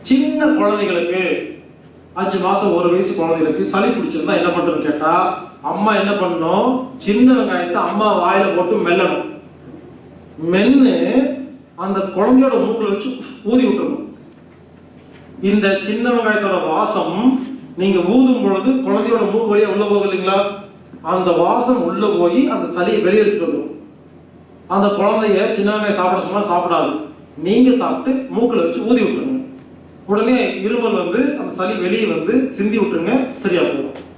சின்ன குழந்தைகளுக்கு அஞ்சு மாசம் ஒரு வயசு குழந்தைகளுக்கு சளி பிடிச்சிருந்தா என்ன பண்றதுன்னு கேட்டா அம்மா என்ன பண்ணணும் சின்ன வெங்காயத்தை அம்மா வாயில போட்டு மெல்லணும் மென்னு அந்த குழந்தையோட மூக்குல வச்சு ஊதி விட்டுறணும் இந்த சின்ன வெங்காயத்தோட வாசம் நீங்க ஊதும் பொழுது குழந்தையோட மூக்கு வழியா உள்ள போகும் இல்லைங்களா அந்த வாசம் உள்ள போய் அந்த சளியை வெளியே எடுத்துட்டு வந்துடும் அந்த குழந்தைய சின்ன வெங்காயம் சாப்பிட சொன்னா சாப்பிடாது நீங்க சாப்பிட்டு மூக்குல வச்சு ஊதி விட்டுருங்க உடனே இருமல் வந்து அந்த சளி வெளியே வந்து சிந்தி விட்டுருங்க சரியா போகும்